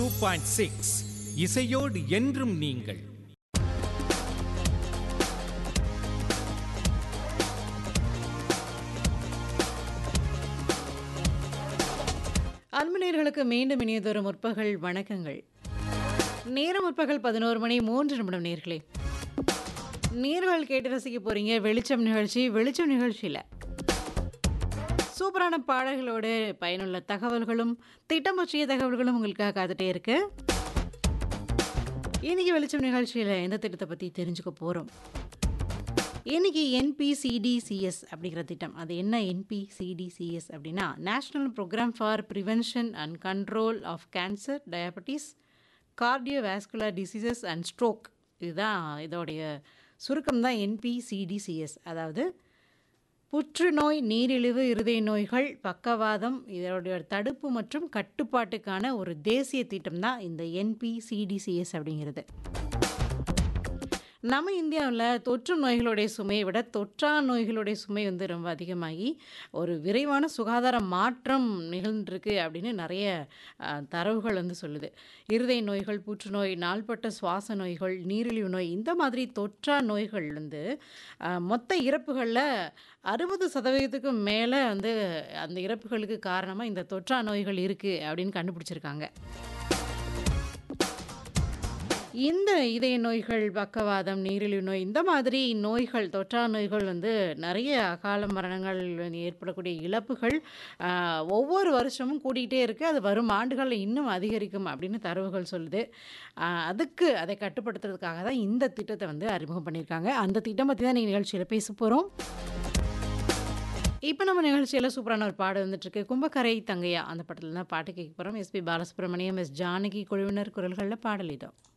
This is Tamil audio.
டூ பாயிண்ட் சிக்ஸ் இசையோடு என்றும் நீங்கள் அன்புநேர்களுக்கு மீண்டும் இனியதொரு முற்பகல் வணக்கங்கள் நேரம் முற்பகல் பதினோரு மணி மூன்று நிமிடம் நேர்களே நேர்கள் கேட்டு ரசிக்க போறீங்க வெளிச்சம் நிகழ்ச்சி வெளிச்சம் நிகழ்ச்சியில் சூப்பரான பாடல்களோடு பயனுள்ள தகவல்களும் திட்டம் பற்றிய தகவல்களும் உங்களுக்காக காத்துட்டே இருக்கு இன்னைக்கு வெளிச்சம் நிகழ்ச்சியில் எந்த திட்டத்தை பற்றி தெரிஞ்சுக்க போகிறோம் இன்னைக்கு என்பிசிடிசிஎஸ் அப்படிங்கிற திட்டம் அது என்ன என்பிசிடிசிஎஸ் அப்படின்னா national programme for prevention and control of cancer diabetes cardiovascular diseases and stroke இதுதான் இதோடைய சுருக்கம் தான் என்பிசிடிசிஎஸ் அதாவது புற்றுநோய் நீரிழிவு இருதய நோய்கள் பக்கவாதம் இதோடைய தடுப்பு மற்றும் கட்டுப்பாட்டுக்கான ஒரு தேசிய திட்டம் தான் இந்த என்பிசிடிசிஎஸ் அப்படிங்கிறது நம்ம இந்தியாவில் தொற்று நோய்களுடைய சுமையை விட தொற்றா நோய்களுடைய சுமை வந்து ரொம்ப அதிகமாகி ஒரு விரைவான சுகாதார மாற்றம் நிகழ்ந்திருக்கு அப்படின்னு நிறைய அஹ், தரவுகள் வந்து சொல்லுது இருதய நோய்கள் புற்றுநோய் நாள்பட்ட சுவாச நோய்கள் நீரிழிவு நோய் இந்த மாதிரி தொற்றா நோய்கள் வந்து அஹ், மொத்த இறப்புகளில் அறுபது சதவீதத்துக்கு மேலே வந்து அந்த இறப்புகளுக்கு காரணமாக இந்த தொற்றா நோய்கள் இருக்குது அப்படின்னு கண்டுபிடிச்சிருக்காங்க இந்த இதய நோய்கள் பக்கவாதம் நீரிழிவு நோய் இந்த மாதிரி நோய்கள் தொற்றா நோய்கள் வந்து நிறைய அகால மரணங்கள் வந்து ஏற்படக்கூடிய இழப்புகள் ஆஹ், ஒவ்வொரு வருஷமும் கூடிக்கிட்டே இருக்குது அது வரும் ஆண்டுகளில் இன்னும் அதிகரிக்கும் அப்படின்னு தரவுகள் சொல்லுது ஆஹ், அதுக்கு அதை கட்டுப்படுத்துறதுக்காக தான் இந்த திட்டத்தை வந்து அறிமுகம் பண்ணியிருக்காங்க அந்த திட்டம் பற்றி தான் நீங்கள் நிகழ்ச்சியில் பேச போகிறோம் இப்போ நம்ம நிகழ்ச்சியில் சூப்பரான ஒரு பாடு வந்துட்டுருக்கு கும்பக்கரை தங்கையா அந்த படத்தில் தான் பாட்டு கேட்க போகிறோம் எஸ்பி பாலசுப்ரமணியம் எஸ் ஜானகி குழுவினர் குரல்களில் பாடல் இதோ